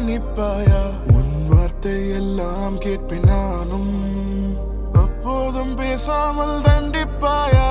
மன்னிப்பாயா உன் வார்த்தை எல்லாம் கேட்பேன் நானும் அப்போதும் பேசாமல் தண்டிப்பாயா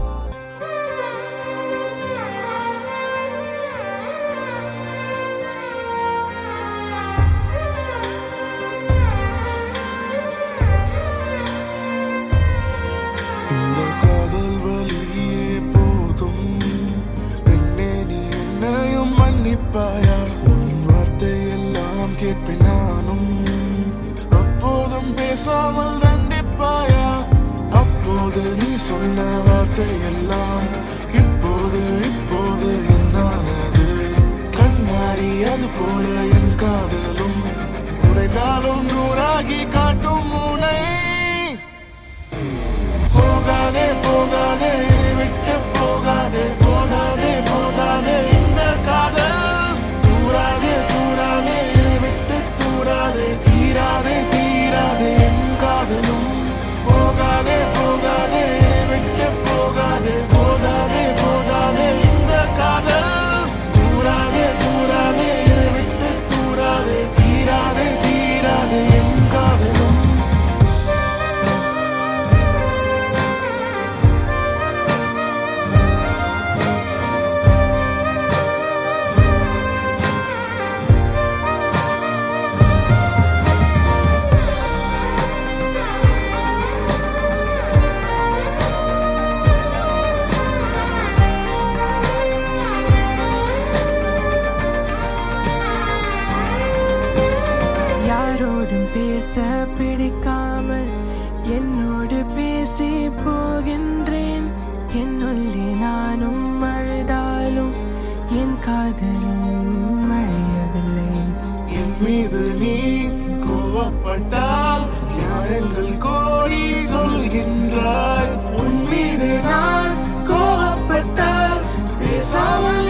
இந்த காதல் வலியே போதும் பெண்ணே நீ என்னையும் மன்னிப்பாயா உன் வார்த்தை எல்லாம் கேட்பேன் நானும் அப்போதும் பேசாமல் தண்டிப்பாயா அப்போது நீ சொன்ன வார்த்தை எல்லாம் இப்போது இப்போது என்னானது கண்ணாடி அது போல என் காதலும் உடைந்தாலும் நூறாகி காட்டும் முனை போகாதே போகாதே என்னை விட்டு போகாதே போகாதே போகாதே இந்த காதல் தூராதே தூராதே என்னை விட்டு தூராதே தீராதே தீராதே என் காதலும் போகாதே போகாதே என்னை விட்டு போகாதே போகாதே போகாதே இந்த காதல் தூராதே தூராதே என்னை விட்டு தூராதே தீராதே தீராதே என் காதலும் யாரோடும் பேச பிடிக்காமல் என்னோடு பேசி போகின்றேன் என்னுள்ளே நானும் அழுதாலும் என் காதலும் அழியவில்லை என் மீது நீ கோவப்பட்டால் நியாயங்கள் கோரி சொல்கின்றாய் உன் மீது நான் கோவப்பட்டால் பேசாமல்